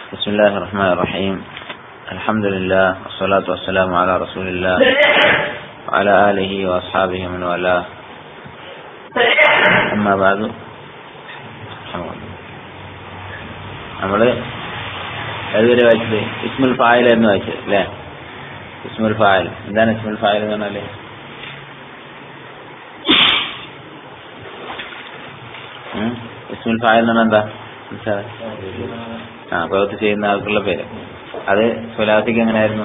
بسم الله الرحمن الرحيم الحمد لله والصلاة والسلام على رسول الله وعلى آله وأصحابه من والاه أما بعد നമ്മള് ഏതുവരെ വായിച്ചത് ഇസ്മുൽ ഫായിൽ എന്ന് വായിച്ചത് അല്ലേ ഇസ്മുൽ ഫായിൽ എന്താണ് ഇസ്മുൽ ഫായിൽ എന്ന് പറഞ്ഞാല് ഉം? ഇസ്മുൽ ഫായിൽ എന്ന് പറഞ്ഞാൽ എന്താ മനസ്സിലായോ? ആ പ്രവൃത്തി ചെയ്യുന്ന ആൾക്കുള്ള പേര് അത് സുലാസിക്ക് എങ്ങനെയായിരുന്നു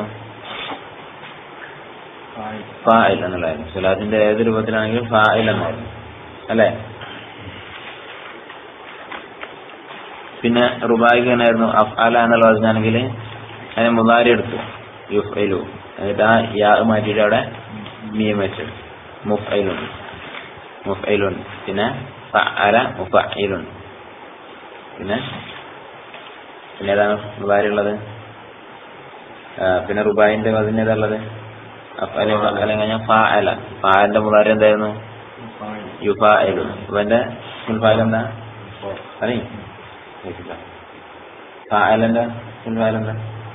ഫായിൽ എന്നുള്ളതായിരുന്നു സുലാസിന്റെ ഏത് രൂപത്തിലാണെങ്കിലും ഫായിൽ എന്നായിരുന്നു അല്ലേ പിന്നെ റുബായിക്ക് എങ്ങനെയായിരുന്നു അഫ്അല എന്നുള്ള പറഞ്ഞാണെങ്കിൽ അതിനെ മുതാരി എടുത്തു യുഫ്ഐലു എന്നിട്ട് ആ യാ മാറ്റിയിട്ട് അവിടെ മീം വെച്ചു മുഫൈലുൻ മുഫൈലുൻ പിന്നെ ഫഅല മുഫഇലുൻ പിന്നെ പിന്നെ ഏതാണ് മുതാരി ഉള്ളത് ആ, പിന്നെ റുബായിന്റെ വതിന് ഏതാ ഉള്ളത് അഫ്അല ഫഅല കഴിഞ്ഞാൽ ഫഅല ഫഅലിന്റെ മുതാരി എന്തായിരുന്നു യുഫായിലു ഇവന്റെ മുൻഫായിൽ എന്താ പറയും ഫായലന്റെ ഫായലെന്താ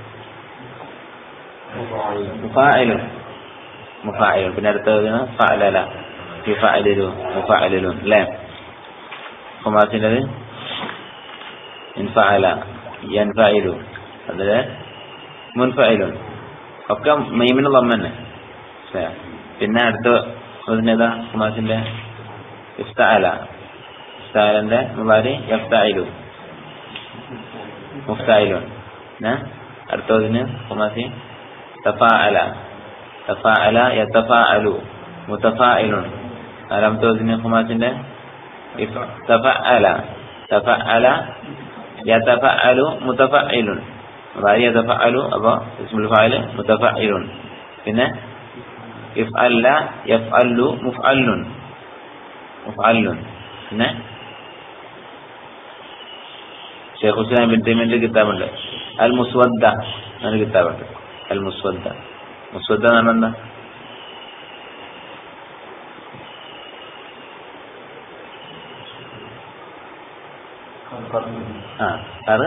മുഫായിലുൻ മുഫായിലുൻ പിന്നെ അടുത്തത് ഫഅലല ഫിഫഅലിലു മുഫഅലിലുൻ അല്ലേ ഖുമാസിൻ്റെത് ഇൻഫഅല യൻഫഅലു അതില് മുൻഫഅലുൻ ഒക്കെ മീമിന് ലമ്മ തന്നെ ല്ലേ? പിന്നെ അടുത്ത അതിനേതാ ഖുമാസിന്റെ ഇഫ്തഅല ഇഫ്തഅലന്റെ മുബാരി യഫ്തഅലു മുഫ്തായിലുൻ പിന്നെ അടുത്തതിന് ഖുമാസി തഫാഅല തഫാഅല യതഫാഅലു മുതഫായിലുൻ നാലാമത്തതിന് ഖുമാസിന്റെ ഇഫ്- തഫഅല തഫഅല യതഫഅലു മുതഫഇലുൻ അതായത് യതഫഅലു അപ്പൊ ഇസ്മുൽ ഫായിൽ മുതഫഇലുൻ പിന്നെ ഇഫ്അല്ല യഫ്അല്ലു മുഫ്അല്ലുൻ മുഫ്അല്ലുൻ പിന്നെ ഷെയ്ഖ് ഹുസൈൻ ബിൻ തൈമിന്റെ കിതാബുണ്ട് അൽ മുസ്വദ്ദ എന്നൊരു കിതാബുണ്ട് അൽ മുസ്വദ്ദ മുസ്വദ്ദ എന്ന് പറഞ്ഞാൽ എന്താ ആ കറ്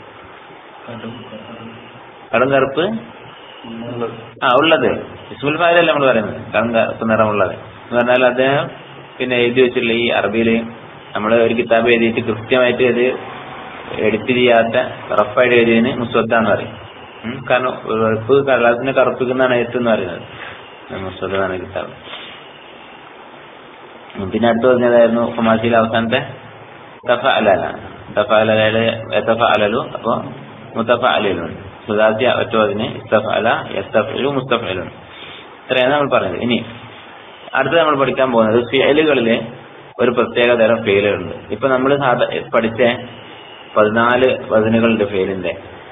കടും കറുപ്പ് ആ ഉള്ളത് ഇസ്മുൽ ഫായിലല്ല നമ്മൾ പറയുന്നത് കടും കറുപ്പ് നിറമുള്ളത് എന്ന് പറഞ്ഞാൽ അദ്ദേഹം പിന്നെ എഴുതി വെച്ചിട്ടുള്ള ഈ അറബിയില് നമ്മൾ ഒരു കിതാബ് എഴുതിയിട്ട് കൃത്യമായിട്ട് ഇത് എഡിറ്റ് ചെയ്യാത്ത റഫായിട്ട് എഴുതിയതിന് മുസ്വദ്ദ എന്ന് പറയും ഉം. കാരണം വെളുപ്പ് കടലാസിനെ കറുപ്പിക്കുന്നതാണ് എഴുത്ത് എന്ന് പറയുന്നത് മുസ്വദ്ദ എന്നാണ് കിതാബ് ഉം. പിന്നെ അടുത്ത് പറഞ്ഞതായിരുന്നു ഹുമാസിയിലെ അവസാനത്തെ തഫ അലല തഫ അലലയുടെ തഫ അലലു അപ്പൊ മുത്തഫ അലലു സുദാസി ഒറ്റ അതിന് ഇസ്തഫ അല യസ്തഫലു മുസ്തഫലു ഇത്രയാണ് നമ്മൾ പറഞ്ഞത് ഇനി അടുത്ത് നമ്മൾ പഠിക്കാൻ പോകുന്നത് ഫിയലുകളില് ഒരു പ്രത്യേക തരം ഫെയിലുകളുണ്ട് ഇപ്പൊ നമ്മൾ സാധാ പഠിച്ച പതിനാല് വചനങ്ങളുണ്ട് ഫെയിലിന്റെ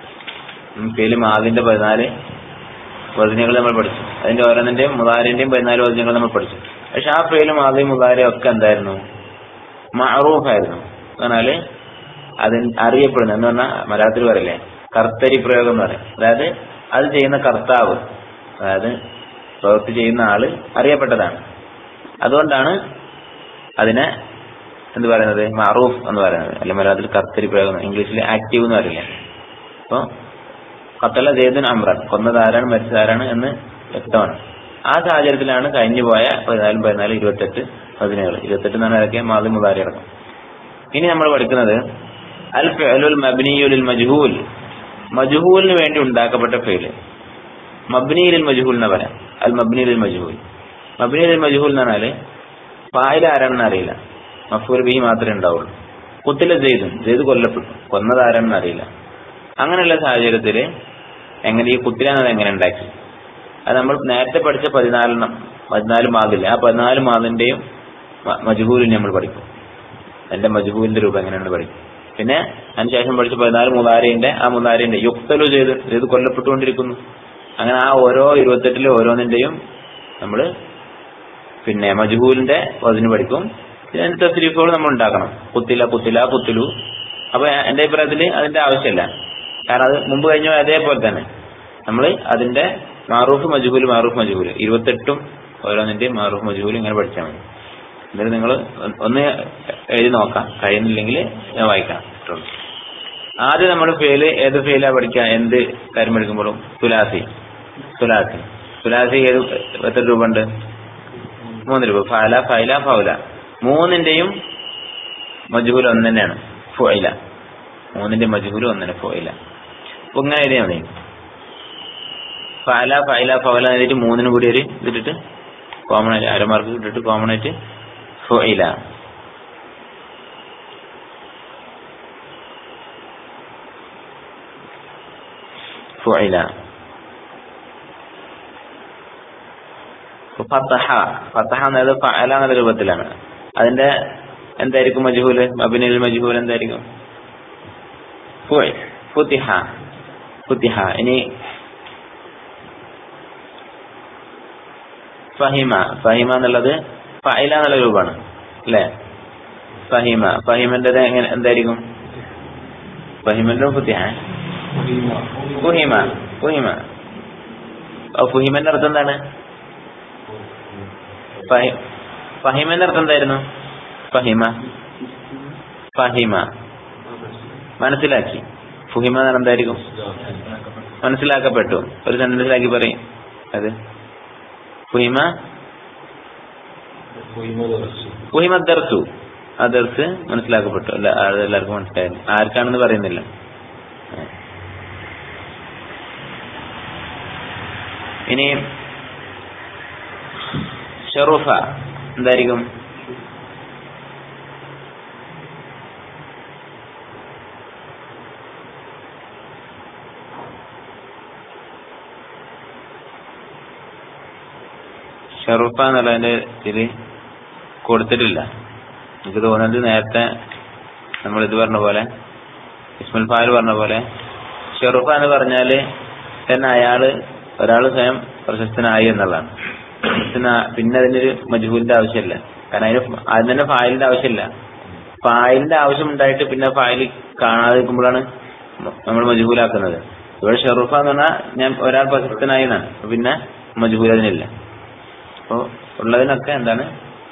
ഫെയില് മാതിന്റെ പതിനാല് വചനങ്ങൾ നമ്മൾ പഠിച്ചു അതിന്റെ ഓരോന്നിന്റെയും മുതാരിന്റെയും പതിനാല് വചനങ്ങൾ നമ്മൾ പഠിച്ചു പക്ഷെ ആ ഫെയിലും ആദ്യം മുതാരും ഒക്കെ എന്തായിരുന്നു മറൂഫായിരുന്നു പറഞ്ഞാല് അതിന് അറിയപ്പെടുന്നത് എന്ന് പറഞ്ഞാൽ മലയാളത്തിൽ പറയില്ലേ കർത്തരി പ്രയോഗം എന്ന് പറയും അതായത് അത് ചെയ്യുന്ന കർത്താവ് അതായത് പ്രവൃത്തി ചെയ്യുന്ന ആള് അറിയപ്പെട്ടതാണ് അതുകൊണ്ടാണ് അതിനെ എന്ത് പറയുന്നത് മറൂഫ് എന്ന് പറയുന്നത് അല്ലെ മലയാളത്തിൽ കർത്തരി പ്രയോഗം ഇംഗ്ലീഷിൽ ആക്റ്റീവ് എന്ന് പറയില്ലേ അപ്പൊ കത്തല ജേദുൻ അമ്രാൻ കൊന്നതാരാണ് മരിച്ചതാരാണ് എന്ന് വ്യക്തമാണ് ആ സാഹചര്യത്തിലാണ് കഴിഞ്ഞു പോയ പതിനാലും പതിനാല് ഇരുപത്തെട്ട് പതിനേഴ് ഇരുപത്തെട്ട് എന്നാണ് ഇതൊക്കെ മാതി മുതാരി അടക്കം ഇനി നമ്മൾ പഠിക്കുന്നത് അൽ ഫിഅലുൽ മബ്നിയുൽ മജ്ഹൂൽ മജ്ഹൂലിന് വേണ്ടി ഉണ്ടാക്കപ്പെട്ട ഫെയില് മബ്നിയിൽ മജ്ഹൂൽ എന്ന് പറയാം അൽ മബ്നിയിൽ മജ്ഹൂൽ മബ്നിയിൽ മജ്ഹൂൽ എന്ന് പറഞ്ഞാല് ഫായിൽ ആരാണെന്ന് അറിയില്ല മഫൂൽ ബി മാത്രമേ ഉണ്ടാവുള്ളൂ കുത്തിലെ ജെയ്ദും ജെയ്ദ് കൊല്ലപ്പെട്ടു കൊന്നത് ആരാണെന്ന് അറിയില്ല അങ്ങനെയുള്ള സാഹചര്യത്തില് എങ്ങനെ ഈ കുത്തിലെന്നത് എങ്ങനെ ഉണ്ടാക്കി അത് നമ്മൾ നേരത്തെ പഠിച്ച പതിനാലെണ്ണം പതിനാല് മാതില്ല ആ പതിനാല് മാതിന്റെയും മജുഹൂലിനെ നമ്മൾ പഠിക്കും അതിന്റെ മജുഹൂലിന്റെ രൂപം എങ്ങനെയാണ് പഠിക്കും പിന്നെ അതിനുശേഷം പഠിച്ച പതിനാല് മുതാരിന്റെ ആ മുതാരിന്റെ യുക്തലു ചെയ്ത് ചെയ്ത് കൊല്ലപ്പെട്ടുകൊണ്ടിരിക്കുന്നു അങ്ങനെ ആ ഓരോ ഇരുപത്തെട്ടിലെ ഓരോന്നിന്റെയും നമ്മള് പിന്നെ മജുഹൂലിന്റെ വതിന് പഠിക്കും പിന്നെ അതിന്റെ തസ്രീഫുകൾ നമ്മൾ ഉണ്ടാക്കണം കുത്തില കുത്തില കുത്തിലു അപ്പൊ എന്റെ അഭിപ്രായത്തിൽ അതിന്റെ ആവശ്യമില്ല കാരണം അത് മുമ്പ് കഴിഞ്ഞ അതേപോലെ തന്നെ നമ്മൾ അതിന്റെ മാറൂഫ് മജുഹൂൽ മാറൂഫ് മജുഹൂൽ ഇരുപത്തെട്ടും ഓരോന്നിന്റെയും മാറൂഫ് മജുഹൂൽ ഇങ്ങനെ പഠിച്ചാൽ മതി എന്നിട്ട് നിങ്ങൾ ഒന്ന് എഴുതി നോക്കാം കഴിയുന്നില്ലെങ്കിൽ ഞാൻ വായിക്കാം ഇത്രേ ഉള്ളൂ. ആദ്യം നമ്മൾ ഫെയില് ഏത് ഫെയിലാ പഠിക്കുക എന്ത് കാര്യം പഠിക്കുമ്പോഴും തുലാസി തുലാസി തുലാസി ഏത് എത്ര രൂപ ഉണ്ട് മൂന്ന് രൂപ ഫാല ഫൈല ഫൗല മൂന്നിന്റെയും മജുഹുൽ ഒന്ന് തന്നെയാണ് ഫുയില മൂന്നിന്റെ മജുഹുൽ ഒന്നിന് ഫുയില അപ്പൊ ഇങ്ങനെ എഴുതിയാൽ മതി ഫാല ഫൈല ഫൗല എന്നിട്ട് മൂന്നിനും കൂടി ഒരു ഇതിട്ടിട്ട് കോമൺ ആയിട്ട് അരമാർക്ക് ഇട്ടിട്ട് കോമൺ ആയിട്ട് ഫുയില ഫുയില ഫത്തഹ ഫത്തഹ എന്നത് ഫഅല എന്ന രൂപത്തിലാണ് അതിന്റെ എന്തായിരിക്കും മജ്ഹൂല് മബിനിൽ മജ്ഹൂൽ എന്തായിരിക്കും ഫുഇ- ഫുതിഹ ഫുതിഹ ഇനി ഫഹിമ ഫഹിമ എന്നുള്ളത് ഫൈല എന്നുള്ള രൂപമാണ് അല്ലേ ഫഹിമ ഫഹിമന്റെ എങ്ങനെ എന്തായിരിക്കും ഫഹിമന്റെ ഫുതിഹ ഫുഹിമ ഫുഹിമ അപ്പൊ ഫുഹിമന്റെ അർത്ഥം എന്താണ് ഫഹി- ഫഹിമന്റെ അർത്ഥം എന്തായിരുന്നു ഫഹിമ ഫഹിമ മനസ്സിലാക്കി ഫുഹിമ എന്ന് പറഞ്ഞാൽ എന്തായിരിക്കും മനസ്സിലാക്കപ്പെട്ടു ഒരു സെന്റൻസിലാക്കി പറയും അത് ഫുഹിമ ഫുഹിമ ദർസു ആ ദർസ് മനസ്സിലാക്കപ്പെട്ടു അല്ല അത് എല്ലാവർക്കും മനസ്സിലായി ആർക്കാണെന്ന് പറയുന്നില്ല ഇനി ഷെറുഫ എന്തായിരിക്കും ഷെറുഫ എന്നുള്ളതിന്റെ ഇതില് കൊടുത്തിട്ടില്ല എനിക്ക് തോന്നുന്നത് നേരത്തെ നമ്മൾ ഇത് പറഞ്ഞ പോലെ ഇസ്മുൽ ഫാൽ പറഞ്ഞ പോലെ ഷെറുഫ എന്ന് പറഞ്ഞാല് തന്നെ അയാള് ഒരാൾ സ്വയം പ്രശസ്തനായി എന്നുള്ളതാണ് പ്രശസ്തന- പിന്നെ അതിനൊരു മജ്ഹൂലിന്റെ ആവശ്യമില്ല കാരണം അതിന് ഫ- അതിന് തന്നെ ഫായിലിന്റെ ആവശ്യമില്ല ഫായിലിന്റെ ആവശ്യം ഉണ്ടായിട്ട് പിന്നെ ഫായിൽ കാണാതെ നിൽക്കുമ്പോഴാണ് നമ്മൾ മജ്ഹൂലാക്കുന്നത് ഇവിടെ ഷെറുഫ എന്ന് പറഞ്ഞാൽ ഞാൻ ഒരാൾ പ്രശസ്തനായി എന്നാണ് അപ്പൊ പിന്നെ മജ്ഹൂൽ അതിനില്ല അപ്പൊ ഉള്ളതിനൊക്കെ എന്താണ്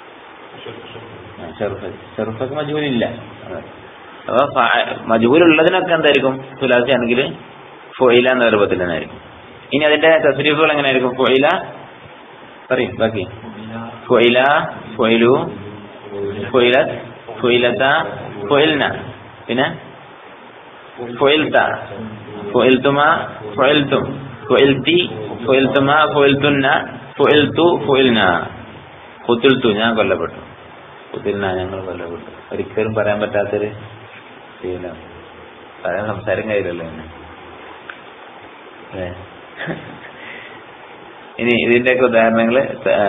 ഷെറുഫ ഷെറുഫക്ക് മജ്ഹൂലില്ല അപ്പൊ മജ്ഹൂൽ ഉള്ളതിനൊക്കെ എന്തായിരിക്കും തുലാസി ആണെങ്കിൽ ഫൊയില എന്ന രൂപത്തിൽ തന്നെ ആയിരിക്കും ഇനി അതിന്റെ തസ്രീഫുകൾ എങ്ങനെയായിരിക്കും ഫൊയില പറയും ബാക്കി ഫൊയില ഫൊയിലു ഫൊയിലത്ത് ഫൊയിലത്ത ഫൊയിൽന പിന്നെ ഫൊയിൽത്ത ഫൊയിൽത്തുമ ഫൊയിൽത്തും ഫൊയിൽത്തി ഫൊയിൽത്തുമ ഫൊയിൽത്തുന്ന ഫൊയിൽത്തു ഫൊയിൽന കുത്തിൽത്തു ഞാൻ കൊല്ലപ്പെട്ടു കുത്തിൽന ഞങ്ങൾ കൊല്ലപ്പെട്ടു ഒരിക്കലും പറയാൻ പറ്റാത്തൊരു ശീലം പറയാൻ സംസാരം കഴിയില്ലല്ലോ എന്നെ അല്ലേ ഇനി ഇതിന്റെയൊക്കെ ഉദാഹരണങ്ങള്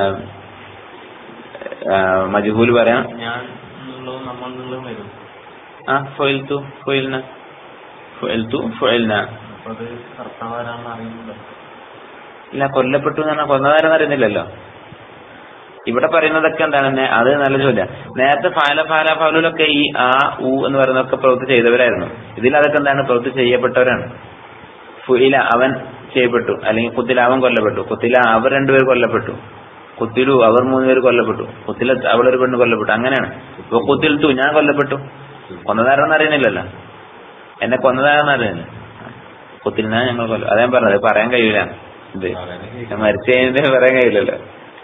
മജുഹൂൽ പറയാം ഞാൻ എന്നുള്ളതും നമ്മൾ എന്നുള്ളതും വരും ആ ഫൊയിൽത്തു ഫൊയിൽന ഫൊയിൽത്തു ഫൊയിൽന അപ്പൊ അത് കർത്താവാരാണെന്ന് അറിയുന്നുണ്ടോ ഇല്ല കൊല്ലപ്പെട്ടു എന്ന് പറഞ്ഞാൽ കൊന്നതാരെന്ന് അറിയുന്നില്ലല്ലോ ഇവിടെ പറയുന്നതൊക്കെ എന്താണ് നേ- അത് നല്ല ചോദ്യം നേരത്തെ ഫാല ഫാല ഫാലൂലൊക്കെ ഈ ആ ഊ എന്ന് പറയുന്നതൊക്കെ പ്രവൃത്തി ചെയ്തവരായിരുന്നു ഇതിൽ അതൊക്കെ എന്താണ് പ്രവൃത്തി ചെയ്യപ്പെട്ടവരാണ് ഫുയില അവൻ ചെയ്യപ്പെട്ടു അല്ലെങ്കിൽ കുത്തില അവൻ കൊല്ലപ്പെട്ടു കുത്തില അവർ രണ്ടുപേർ കൊല്ലപ്പെട്ടു കുത്തിലു അവർ മൂന്നുപേർ കൊല്ലപ്പെട്ടു കുത്തില അവളൊരു പെണ്ണ് കൊല്ലപ്പെട്ടു അങ്ങനെയാണ് ഇപ്പൊ കുത്തിൽത്തു ഞാൻ കൊല്ലപ്പെട്ടു കൊന്നതാരെന്ന് അറിയുന്നില്ലല്ലോ എന്നെ കൊന്നതാരെന്ന് അറിയുന്നില്ല കുത്തിലിനാ ഞങ്ങൾ കൊല്ലം അതാ ഞാൻ പറഞ്ഞത് പറയാൻ കഴിയില്ല ഇത് ഞാൻ മരിച്ചു കഴിഞ്ഞിട്ട് പറയാൻ കഴിയില്ലല്ലോ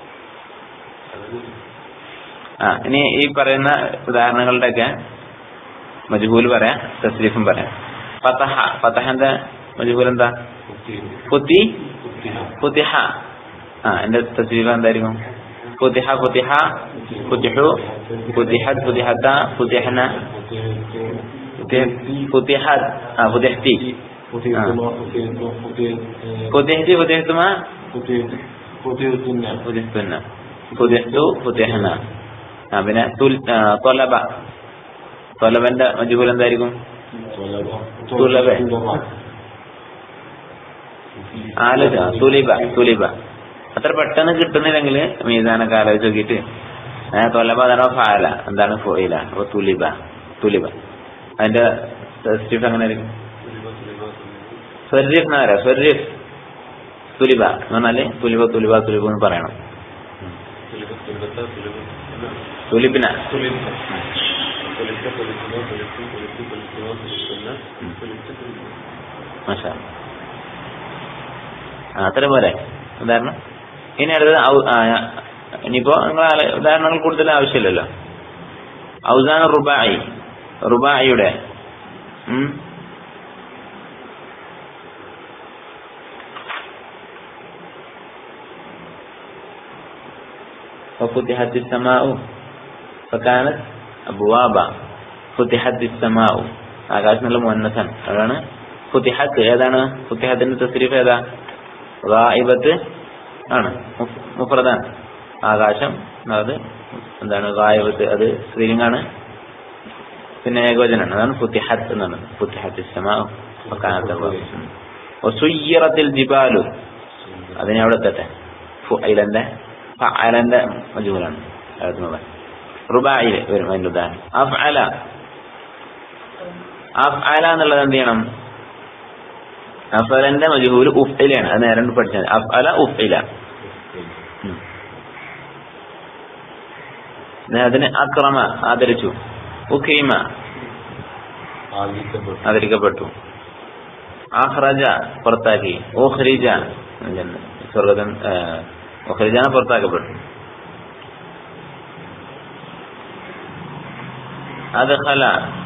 ആ ഇനി ഈ പറയുന്ന ഉദാഹരണങ്ങളുടെ ഒക്കെ മജുഹൂൽ പറയാം തസ്രീഫും പറയാം ഫതഹ ഫതഹന്റെ മജുഹൂൽ എന്താ കുത്തി ഫുതിഹ ആ എന്റെ തസ്രീഫ് എന്തായിരിക്കും ഫുതിഹ ഫുതിഹ ഫുതിഹു ഫുതിഹത് ഫുതിഹത്ത ഫുതിഹന ഫുതിഹത് ആ ഫുതിഹത്തി ഫുതിഹത്തി ഫുതിഹത്തുമ ഫുതിഹത്തുന്ന ഫുതിഹത്തു ഫുതിഹന ആ പിന്നെ തുൽ- ആ, തൊലബ തൊലബന്റെ മജുഹൂൽ എന്തായിരിക്കും തുലബ ആലോചന തുലിബ തുലിബ അത്ര പെട്ടെന്ന് കിട്ടുന്നില്ലെങ്കിൽ മീസാനൊക്കെ ആലോചിച്ച് നോക്കിയിട്ട് ഏ, തൊലബ എന്ന് പറഞ്ഞാൽ ഫാല എന്താണ് ഫോയില അപ്പൊ തുലിബ തുലിബ അതിന്റെ സ്റ്റിഫ് എങ്ങനെ ആയിരിക്കും സ്വരീഫ് എന്നാ പറയാ സ്വരീഫ് തുലിബ എന്ന് പറഞ്ഞാല് തുലിബ തുലിബ തുലിബ എന്ന് പറയണം തുലിബിന പൊലിച്ച പൊലിക്കുന്ന പൊലിച്ചു പൊലിച്ചു പൊലിക്കുക പൊലിക്കുന്ന ഉം. പൊലിച്ച് പൊലിക്കുക മാഷാ ആ, അത്ര പോരെ ഉദാഹരണം ഇനി അടുത്തത് ഔ- ആ, ഇനിയിപ്പോ നിങ്ങൾ ആല- ഉദാഹരണങ്ങൾ കൂടുതൽ ആവശ്യമില്ലല്ലോ ഔസാന റുബായി റുബായിയുടെ ഉം. وفتحت السماء فكانت أبوابا فتحت السماء ആകാശം നല്ല മുന്നസൻ അതാണ് ഫുത്തിഹത്ത് ഏതാണ് ഫുത്തിഹത്തിന്റെ തസ്രീഫ് ഏതാ ഗായിബത്ത് ആണ് മുഫ്- മുഫ്രദാൻ ആകാശം അത് എന്താണ് ഗായിബത്ത് അത് സ്ത്രീലിംഗാണ് പിന്നെ ഏകവചനാണ് അതാണ് ഫുത്തിഹത്ത് എന്നാണ് ഫുത്തിഹത്ത് ഇസ്സമാഉ വകാനത്ത് അബ്വാബ്. വസുയ്യിറത്തിൽ ജിബാലു അതിനെ അവിടെ എത്തട്ടെ ഫുഐലന്റെ ഫഅലന്റെ മജൂലാണ് എഴുതുന്നത് റുബായില് വരും അതിന്റെ ഉദാഹരണം അഫ്അല അഫ്അല എന്നുള്ളത് എന്ത് ചെയ്യണം അഫലന്റെ മജൂല് ഉഫ്ഇലാണ് അത് നേരെ പഠിച്ചത് അഫ്അല ഉഫ്ഇല ഉം. പിന്നെ അതിന് അക്രമ ആദരിച്ചു ഉഖീമ ആദിക്കപ്പെട്ടു ആദരിക്കപ്പെട്ടു ആഹ്റജ പുറത്താക്കി ഓഹ്രിജ സ്വർഗതൻ ഓഹ്രിജാണ് പുറത്താക്കപ്പെട്ടു അദ്ഖല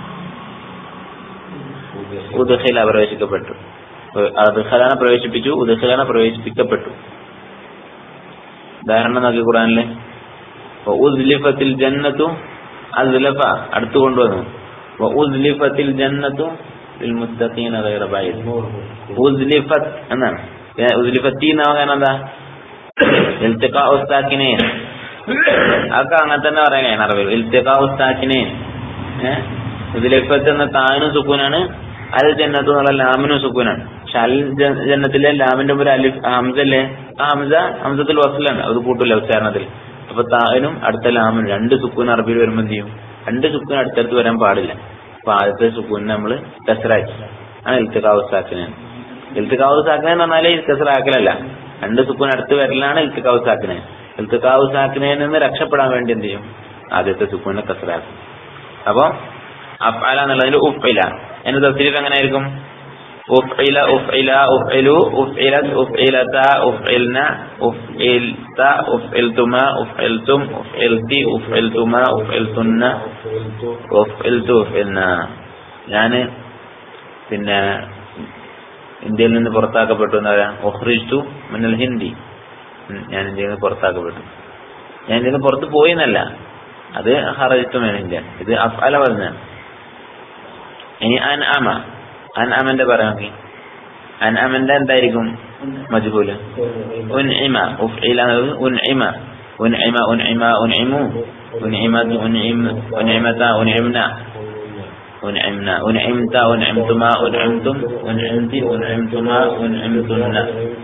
ഉദ്ഖില പ്രവേശിക്കപ്പെട്ടു അദ്ഖലാനെ പ്രവേശിപ്പിച്ചു ഉദ്ഖിലാനെ പ്രവേശിപ്പിക്കപ്പെട്ടു ഉദാഹരണം നോക്കി ഖുറാനില് ഉദ്ലിഫത്തിൽ ജന്നത്തു അസ്ലഫ അടുത്തു കൊണ്ടുവന്നു ഉദ്ലിഫത്തിൽ ജന്നത്തു للمتقين غير بعيد ഉസ്ലിഫത്ത് എന്നാണ് പിന്നെ ഉസ്ലിഫത്തി എന്നാകാൻ എന്താ ഇൽത്തിഖാ ഉസ്താക്കിനെ അതൊക്കെ അങ്ങനെ തന്നെ പറയാനാണ് അറിവിൽ ഇൽത്തിഖാ ഉസ്താക്കിനെ ഏഹ് ഉസ്ലിഫത്ത് എന്ന താനും സുക്കൂനാണ് അൽ ജന്നത്ത് എന്നുള്ള ലാമിനും സുക്കൂനാണ് പക്ഷെ അൽ ജ- ജന്നത്തിലെ ലാമിന്റെ മുമ്പ് ഒരു അലിഫ് ഹംസ അല്ലേ ആ ഹംസ ഹംസത്തിൽ വസലാണ് അത് കൂട്ടില്ല ഉച്ചാരണത്തിൽ അപ്പൊ താനും അടുത്ത ലാമിനും രണ്ട് സുക്കൂൻ അറബിയിൽ വരുമ്പോൾ എന്ത് ചെയ്യും രണ്ട് സുക്കൂൻ അടുത്തടുത്ത് വരാൻ പാടില്ല അപ്പൊ ആദ്യത്തെ സുക്കൂനെ നമ്മള് കസറാക്കി ആണ് ഇൽത്തിഖാവ് സാക്കിനാണ് ഇൽത്തിഖാവ് സാക്കിനെ എന്ന് പറഞ്ഞാല് കസറാക്കലല്ല രണ്ട് സുക്കൂൻ അടുത്ത് വരലാണ് ഇൽത്തിഖാവ് സാക്കിനെ ഇൽത്തിഖാവ് സാക്കിനെ നിന്ന് രക്ഷപ്പെടാൻ വേണ്ടി എന്ത് ചെയ്യും ആദ്യത്തെ സുക്കൂനെ കസറാക്കും അപ്പൊ അഫ്അല എന്നുള്ളതിൽ ഉഫ്ഇല എന്റെ തസ്രീഫ് എങ്ങനെ ആയിരിക്കും ഉഫ്ഇല ഉഫ്ഇല ഉഫ്ഇലു ഉഫ്ഇലത് ഉഫ്ഇലത ഉഫ്ഇൽന ഉഫ്ഇൽത ഉഫ്ഇൽതുമ ഉഫ്ഇൽതും ഉഫ്ഇൽതി ഉഫ്ഇൽതുമ ഉഫ്ഇൽതുന്ന ഉഫ്ഇൽതു ഉഫ്ഇൽന ഞാന് പിന്നെ ഇന്ത്യയിൽ നിന്ന് പുറത്താക്കപ്പെട്ടു എന്ന് പറയാം ഉഖ്രിജ്തു മിനൽ ഹിന്ദി ഉം, ഞാൻ ഇന്ത്യയിൽ നിന്ന് പുറത്താക്കപ്പെട്ടു ഞാൻ ഇന്ത്യയിൽ നിന്ന് പുറത്ത് പോയി എന്നല്ല അത് ഹറജിത്തു മിനൽ ഇന്ത്യ ഇത് അഫ്അല പറഞ്ഞാണ് ഇനി അൻ അമ അൻ അമന്റെ പറയാം നോക്കി അൻ അമന്റെ എന്തായിരിക്കും മജ്ഹൂല് ഉൻഇമ ഉഫ്ഇല എന്നുള്ളത് ഉൻഇമ ഉൻഇമ ഉൻഇമ ഉൻഇമു ഉൻഇമത് ഉൻഇം ഉൻഇമത ഉൻഇംന ഉൻഇംന ഉൻഇംത ഉൻഇംതുമ ഉൻഇംതും ഉൻഇംതി ഉൻഇംതുമ ഉൻഇംതുന്ന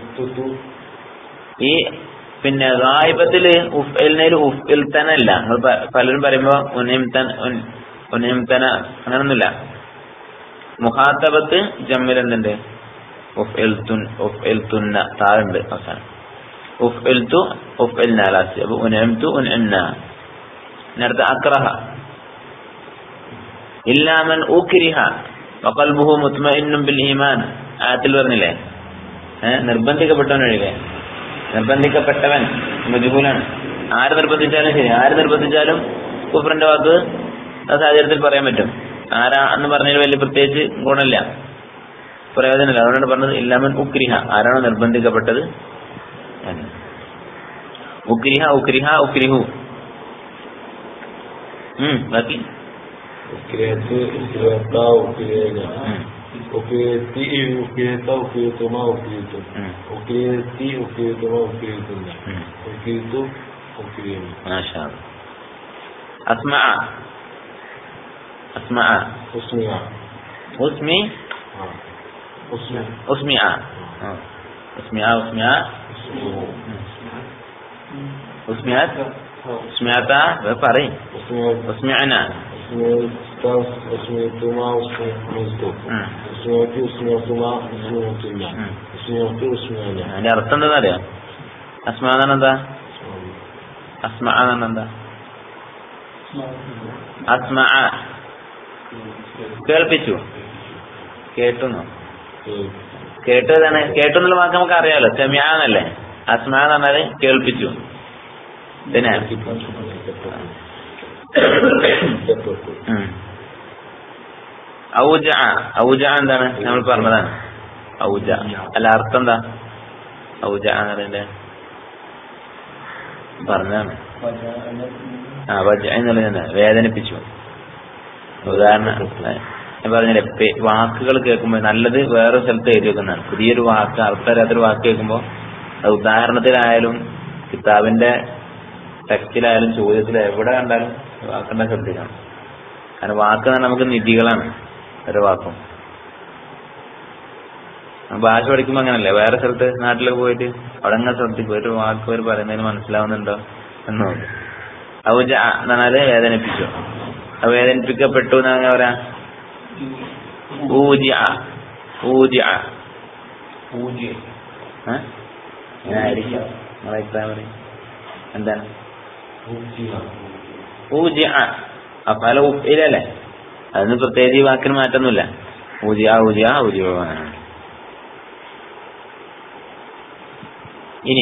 ഈ പിന്നെ ഗായിബത്തില് ഉഫ്ഇലിനേല് ഉഫ്ഇൽത്തനല്ല നിങ്ങൾ പ- പലരും പറയുമ്പോ ഉൻഇംതൻ ഉൻ- ഉൻഇംതന അങ്ങനൊന്നുമില്ല മുഖാത്തബത്ത് ജമ്മിൽ എന്തുണ്ട് ഉഫ്ഇൽതുൻ ഉഫ്ഇൽതുന്ന താഴുണ്ട് അവസാനം ഉഫ്ഇൽതു ഉഫ്ഇൽന ലാസ്റ്റ് അപ്പൊ ഉൻഇംതു ഉൻഇംന നേരത്തെ അക്രഹ ഇല്ലാമൻ ഉക്രിഹ വഖൽബുഹു മുത്മഇന്നും ബിൽ ഈമാൻ ആയത്തിൽ പറഞ്ഞില്ലേ ഏഹ് നിർബന്ധിക്കപ്പെട്ടവൻ ഒഴികെ നിർബന്ധിക്കപ്പെട്ടവൻ മജുഹൂലാണ് ആര് നിർബന്ധിച്ചാലും ശരി ആര് നിർബന്ധിച്ചാലും കുഫറിന്റെ വാക്ക് ആ സാഹചര്യത്തിൽ പറയാൻ പറ്റും ആരാ എന്ന് പറഞ്ഞതിൽ വലിയ പ്രത്യേകിച്ച് ഗുണമില്ല പ്രയോജനമില്ല അതുകൊണ്ടാണ് പറഞ്ഞത് ഇല്ലാമൻ ഉക്രിഹ ആരാണോ നിർബന്ധിക്കപ്പെട്ടത് എന്ന്. ഉക്രിഹ ഉക്രിഹ ഉക്രിഹു ഉം ബാക്കി ഉക്കിരേത്ത് ഉക്കിരേത്ത ഉക്കിരേന ഉം, ഉക്കിരേത്തി ഉക്കിരേത്ത ഉക്കിരേത്തുമ ഉക്കിരേത്തും ഉം, ഉക്കിരേത്തി ഉക്കിരേത്തുമ ഉക്കിരേത്തുന്ന ഉം. ഉക്കിരേത്തു ഉക്കിരേമി മാഷാ അല്ലാ. അസ്മഅ അസ്മഅ ഉസ്മിയ ഉസ്മി ആ ഉസ്മി ഉസ്മിഅ ആ. ഉസ്മിഅ ഉസ്മിഅ ഉസ്മിഅത്ത് ഉസ്മിഅത്ത വേറെ പറയും ഉസ്മിയ ഉസ്മിഅന ഉസ്മിയത്ത ഉസ്മിയത്തുമ ഉസ്മിയത്തു ഉം. ഉസ്മിയത്തി ഉസ്മിയത്തുമ ഉസ്മിയത്തുന്ന ഉം. ഉസ്മിയത്തു ഉസ്മിയന അതിന്റെ അർത്ഥം എന്താണെന്ന് അറിയാം അസ്മ എന്ന് എന്താ അസ്മ എന്ന് എന്താ അസ്മ കേൾപ്പിച്ചു കേട്ടുന്നോ കേട്ടതാണ് കേട്ടു എന്നുള്ള വാക്ക് നമുക്ക് അറിയാലോ സെമിയാന്നല്ലേ അസ്മാ എന്ന് പറഞ്ഞാല് കേൾപ്പിച്ചു പിന്നെ ഉം. ഔജ ഔജ എന്താണ് നമ്മൾ പറഞ്ഞതാണ് ഔജ അല്ല അർത്ഥം എന്താ ഔജ എന്നതിന്റെ പറഞ്ഞതാണ് ആ വജ എന്നുള്ളത് തന്നെ വേദനിപ്പിച്ചു ഉദാഹരണം ഞാൻ പറഞ്ഞില്ലേ പേ- വാക്കുകൾ കേൾക്കുമ്പോൾ നല്ലത് വേറെ സ്ഥലത്ത് എഴുതി വെക്കുന്നതാണ് പുതിയൊരു വാക്ക് അർത്ഥമില്ലാത്തൊരു വാക്ക് കേൾക്കുമ്പോൾ അത് ഉദാഹരണത്തിലായാലും കിതാബിന്റെ ടെക്സ്റ്റിലായാലും ചോദ്യത്തിലായാലും എവിടെ കണ്ടാലും വാക്കുണ്ട ശ്രദ്ധിക്കണം കാരണം വാക്ക് എന്ന് പറഞ്ഞാൽ നമുക്ക് നിധികളാണ് ഒരു വാക്കും ഭാഷ പഠിക്കുമ്പോൾ അങ്ങനല്ലേ വേറെ സ്ഥലത്ത് നാട്ടിലൊക്കെ പോയിട്ട് അവിടെ അങ്ങനെ ശ്രദ്ധിക്കും ഒരു വാക്ക് അവർ പറയുന്നതിന് മനസ്സിലാവുന്നുണ്ടോ എന്ന് നോക്കും ഔജ എന്ന് പറഞ്ഞാല് വേദനിപ്പിച്ചു അത് വേദനിപ്പിക്കപ്പെട്ടു എന്നാ പറയാ ഊജി ഊജി ആയിരിക്കും നിങ്ങളെ അഭിപ്രായം പറയും എന്താണ് ഊജി അപ്പല ഉപ്പിലല്ലേ അതിന് പ്രത്യേകിച്ച് ഈ വാക്കിന് മാറ്റൊന്നുമില്ല ഊജിയ ഊജിയ ഊജി ഇനി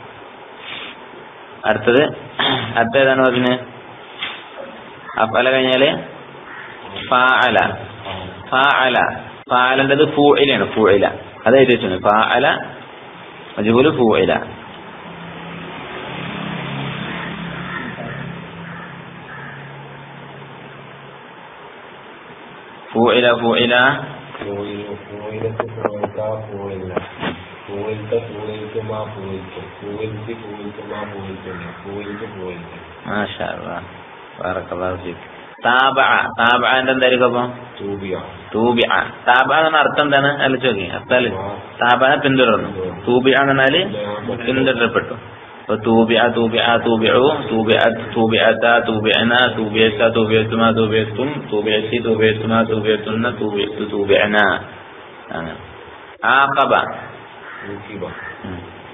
അടുത്തത് അടുത്ത ഏതാണ് പറഞ്ഞത് അപ്പല കഴിഞ്ഞാല് ഫാഅല ഫാഅല ഫാഅലൻ്റെത് ഫൂഇലാണ് ഫൂഇല അത് എഴുതി വെച്ചു ഫാഅല മജുബുല് ഫൂഇല ഫൂഇല ഫൂഇല പൂയിലത്ത് പൂയിക്ക പൂയില്ല പൂയിലത്തെ പൂയിക്കുമാ പൂയിക്കും പൂയിലത്ത് പൂയിക്കുമാ പൂയിക്കില്ല പൂയിലത്ത് പൂയിക്കും മാഷാ അല്ലാഹ് ബറക്കല്ലാഹു ഫീക് താബഅ താബഅന്റെ എന്തായിരിക്കും അപ്പം തൂബിയ തൂബിഅ താബഅ എന്ന അർത്ഥം എന്താണ് ആലോചിച്ച് നോക്കി അർത്ഥം താബഅ പിന്തുടർന്നു തൂബിഅ എന്ന് പറഞ്ഞാല് പിന്തുടരപ്പെട്ടു അപ്പൊ തൂബിഅ തൂബിഅ തൂബിഉ തൂബിഅത് തൂബിഅത തൂബിഅന തൂബിഅത തൂബിഅതുമ തൂബിഅതും തൂബിഅതി തൂബിഅതുമ തൂബിഅതുന്ന തൂബിഅതു തൂബിഅന അങ്ങനെ ആഖബ ഊക്കിബ ഉം.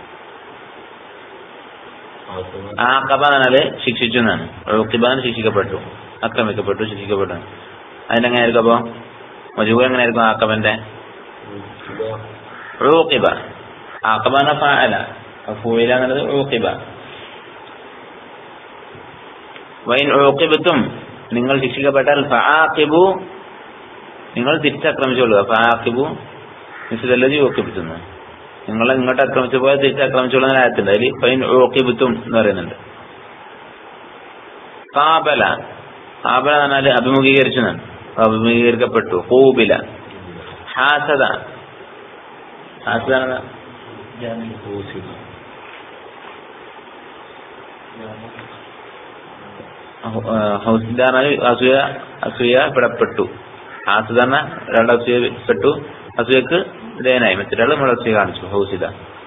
ആസമ ആഖബ എന്ന് പറഞ്ഞാല് ശിക്ഷിച്ചു എന്നാണ് ഉഖിബാൻ ശിക്ഷിക്കപ്പെട്ടു ആക്രമിക്കപ്പെട്ടു ശിക്ഷിക്കപ്പെട്ടു അതിനെങ്ങനെ ആയിരിക്കും അപ്പൊ മജൂബ് എങ്ങനെ ആയിരിക്കും ആക്കബന്റെ ഊക്കിബ ഉഖിബ ആഖബ എന്ന ഫാഅല ഫൂയില എന്നുള്ളത് ഉഖിബ വൈൻ ഉഖിബത്തും നിങ്ങൾ ശിക്ഷിക്കപ്പെട്ടാൽ ഫആഖിബു നിങ്ങൾ തിരിച്ചാക്രമിച്ചോളുക ഫആഖിബു മിസ്ലല്ലതി ഉഖിബത്തുന്നു നിങ്ങൾ ഇങ്ങോട്ട് ആക്രമിച്ചു പോയാൽ തിരിച്ചാക്രമിച്ചോളുന്ന ആയത്തുണ്ട് അതിൽ ഫൈൻ ഉഖിബത്തും എന്ന് പറയുന്നുണ്ട് കാബല കാബല എന്ന് പറഞ്ഞാൽ അഭിമുഖീകരിച്ചു എന്നാണ് അഭിമുഖീകരിക്കപ്പെട്ടു ഹൂബില ഹാസദ ഹാസദ എന്ന് ഊസിബ ഹൗസിദ അസൂയ അസൂയ പെടപ്പെട്ടു ഹാസിദ എന്ന രണ്ട് അസൂയപ്പെട്ടു അസൂയക്ക് ഇതേനായി മറ്റൊരാൾ നമ്മൾ അസൂയ കാണിച്ചു ഹൗസിദ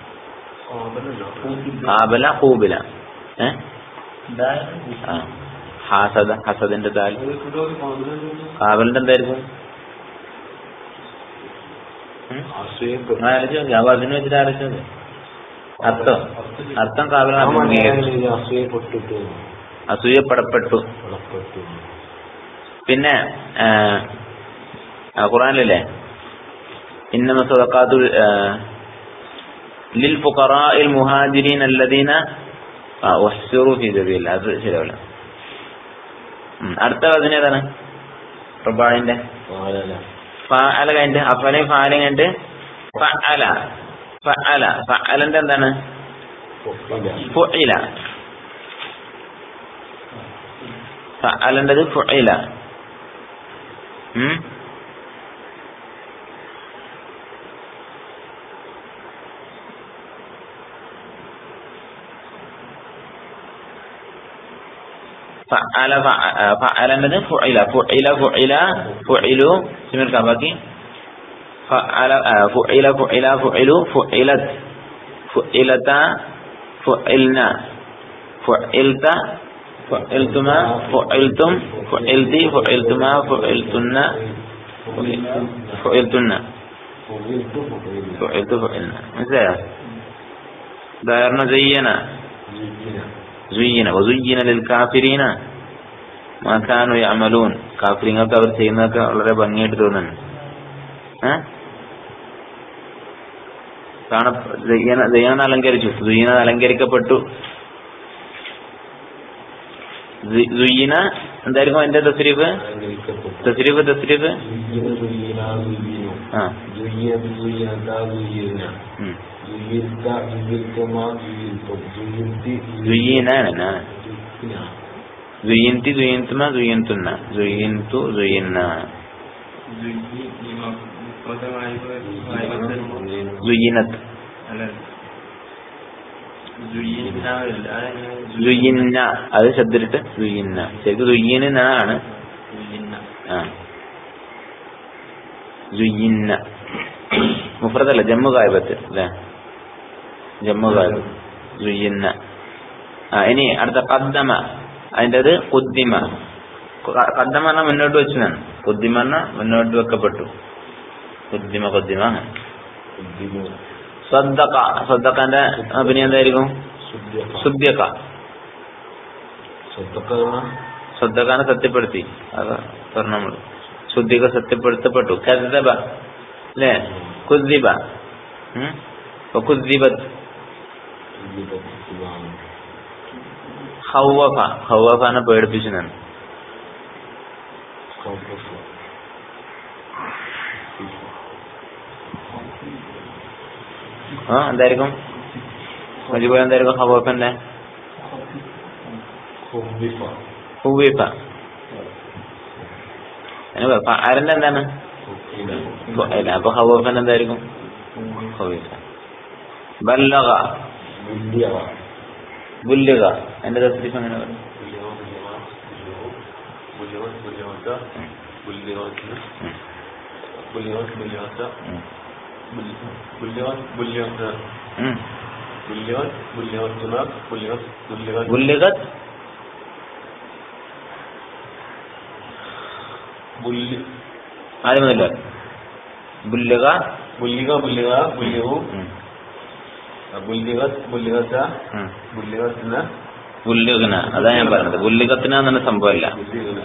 കാബല ഹൂബില ഏ ആ. ഹാസദ ഹസദിന്റെ ദാൽ കാബലിന്റെ എന്തായിരിക്കും ഉം? അസൂയപ്പെട്ടു ആ, ആലോചിച്ച് നോക്ക്. അപ്പൊ അതിന് വെച്ചിട്ട് ആലോചിച്ച് നോക്ക്. അർത്ഥം അർത്ഥം കാബലാണ് അഭിമുഖീകരിച്ചു അസൂയപ്പെട്ടിട്ട് അസൂയപ്പെടപ്പെട്ടു വളപ്പെട്ടു പിന്നെ ആ, ആ, ഖുറാനിലല്ലേ ഇന്നമ സദഖാത്തു ലിൽ ഫുഖറാഇൽ മുഹാജിരീൻ അല്ലദീന ആ ഉഹ്സിറു ഫീ സബീലില്ലാഹ് അത് ശരിയാവില്ല ഉം, അടുത്ത വചനം ഏതാണ് റുബായിന്റെ ആലല ഫഅല കഴിഞ്ഞിട്ട് അഫലയും ഫാലയും കഴിഞ്ഞിട്ട് ഫഅല ഫഅല ഫഅലന്റെ എന്താണ് ഫുഇല ഫുഇല ഫഅലന്റത് ഫുഇല ഉം ഫഅല ഫഅ- ഫഅലന്റത് ഫുഇല ഫുഇല ഫുഇല ഫുഇലു സിമിർ ബാക്കി ഫഅല ആ, ഫുഇല ഫുഇല ഫുഇലു ഫുഇലത് ഫുഇലത ഫുഇൽന ഫുഇൽത ഫുഇൽതുമ ഫുഇൽതും ഫുഇൽതി ഫുഇൽതുമ ഫുഇൽതുന്ന ഫുഇൽതുന്ന ഫുഇൽത്തു ഫുഇല ഫുഇൽതു ഫുഇൽന മനസ്സിലായോ ഉദാഹരണം زين ജിജിന زين وزين للكافرين ما كانوا يعملون കാഫര്യങ്ങൾക്ക് അവർ ചെയ്യുന്നതൊക്കെ വളരെ ഭംഗിയായിട്ട് തോന്നുന്നു ഏ കാണ ദയ്യാൻ അലങ്കരിച്ചു ദുയ്യന അലങ്കരിക്കപ്പെട്ടു ദുയ്യന എന്തായിരിക്കും എന്റെ തസ്രീഫ് അലങ്കരിക്കപ്പെട്ടു തസ്രീഫ് തസ്രീഫ് ദുയ്യന ദുയ്യന ദുയ്യനു ആ ദുയ്യന ദുയ്യനത ദുയ്യന ഉം. ദുയ്യത്ത ദുയ്യത്തമ ദുയ്യത്തും ദുയ്യത്തി ദുയ്യനാണ് ദുയ്യന ദുയ്യന്തി ദുയ്യന്തുമ ദുയ്യന്തുന്ന ദുയ്യന്തു ദുയ്യന്ന ദുയ്യനത്ത് ദുയ്യന്ന അത് ശബ്ദിട്ട് ദുയ്യന്ന ശരിക്കും ദുയ്യന ആണ് ആ ദുയ്യന്ന മുഫ്രദല്ല ജമ്മു കായബത്ത് അല്ലേ ജമ്മു കായബത്ത് ദുയ്യന്ന ആ ഇനി അടുത്ത കദ്ദമ അതിൻ്റെത് കുദ്ദിമ ക- കദ്ദമ പറഞ്ഞാൽ മുന്നോട്ട് വെച്ചതാണ് കുദ്ദിമ പറഞ്ഞാൽ മുന്നോട്ട് വെക്കപ്പെട്ടു കുദ്ദിമ കുദ്ദിമ അങ്ങനെ ഉദ്ദിമു സ്വദ്ദക്ക സ്വദ്ദക്കാന്റെ അഭിനയം എന്തായിരിക്കും സുദ്യക സുദ്യക്ക സ്വത്തക്കർണ സ്വദ്ദക്കാനെ സത്യപ്പെടുത്തി അത് പറഞ്ഞു നമ്മള് ശുദ്ധിക സത്യപ്പെടുത്തപ്പെട്ടു കദ്ദബ അല്ലേ കുദ്ദിബ ഉം? ഇപ്പൊ കുദ്ദിബത്ത് ഉദ്ദിമു ഹൗവഫ ഹൗവഫാനെ പേടിപ്പിച്ചു ഞാൻ കൗഫഫ ആ എന്തായിരിക്കും മജിബ എന്തായിരിക്കും ഹൗവഫന്റെ ഖുബിഫ ഹുവീഫ ആരന്റെ എന്താണ് ഇല അല്ല അപ്പൊ ഹൗവഫൻ എന്തായിരിക്കും ഹുവീഫ ബല്ലഗ ബുല്ലിയ ബുല്ലുക എന്റെ തസ്രീഫ് അങ്ങനെ പറയും ഉം. ഉം. ബുല്ലുഗത് ആദ്യം മുതൽ ബുല്ലുക ബുല്ലിക ബുല്ലിക ബുല്ലിഹു ഉം. ബുല്ലിഗത് ബുല്ലിഗത്ത ഉം. ബുല്ലിഗത്തിന് ബുല്ലുഗന അതാ ഞാൻ പറഞ്ഞത് ബുല്ലുഗത്തിന് അങ്ങനെ സംഭവമല്ല ബുല്ലിഗന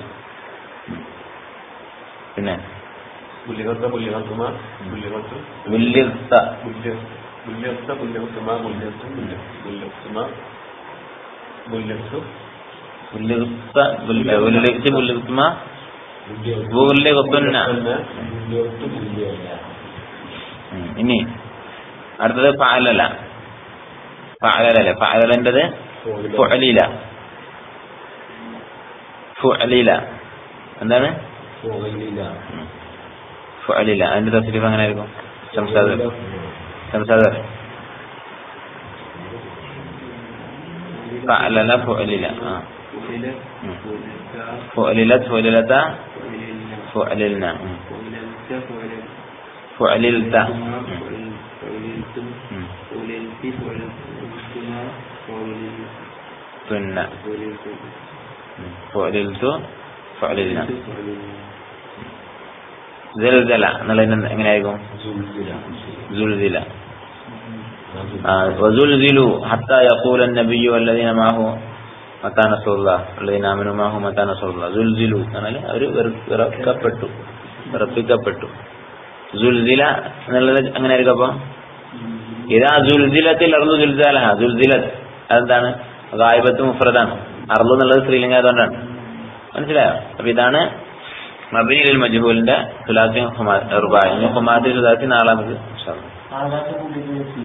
പിന്നെ ബുല്ലിഗത്ത ബുല്ലിഗത്തുമ ബുല്ലിഗത്ത് ബുല്ലുഗത്ത ബുല്യ ബുല്യത്ത ബുല്ലിഗത്തുമ ബുല്യത്ത് ബുല്യത്തുമ ബുല്യത്തു ബുല്ലുഗത്ത ബുല്ലുഗത്തി ബുല്ലുഗത്തുമ ബുല്ലുഗത്തുന്ന ബുല്യത്ത് ബുല്യല്ല ഉം. ഇനി അടുത്തത് ഫഅലല ഫഅലല ഫഅലന്റത് ഫുഅലില ഫുഅലില എന്താണ് ഫോകലില ഉം. ഫുഅലില അതിന്റെ തസ്രീഫ് അങ്ങനെ ആയിരിക്കും സംസാദർ സംസാദർ ഫഅലല ഫുഅലില ആ ഉം. ഫുഅലിലത് ഫുഅലിലത ഫുഅലിൽന ഉം. ഫുഅലിൽത ഉം. ഉം. തുന്ന ഉം. ഫുഅലിൽതു ഫുഅലിൽന ജൽജല എന്നുള്ളതിന് എങ്ങനെയായിരിക്കും സുൽസില زلزل آه وزلزلوا حتى يقول النبي والذين معه متى نصر الله الذين آمنوا معه متى نصر الله زلزلوا എന്നാൽ അവർ വിറക്കപ്പെട്ടു വിറപ്പിക്കപ്പെട്ടു സുൽസില എന്നുള്ളത് എങ്ങനെ ആയിരിക്കും അപ്പൊ ഇതാ സുൽസിലത്തിൽ അറുതു സുൽസാലഹ സുൽസിലത്ത് അതെന്താണ് ഗായിബത്ത് മുഫ്രദാണ് അറുതു എന്നുള്ളത് സ്ത്രീലിംഗം ആയതുകൊണ്ടാണ് മനസ്സിലായോ അപ്പൊ ഇതാണ് മബീൽ മജ്ഹൂലിന്റെ സുലാസി റുബായി ഹുമാദി സുലാസി നാളെ നമുക്ക് ഇൻഷാ അല്ലാ. ആകാശം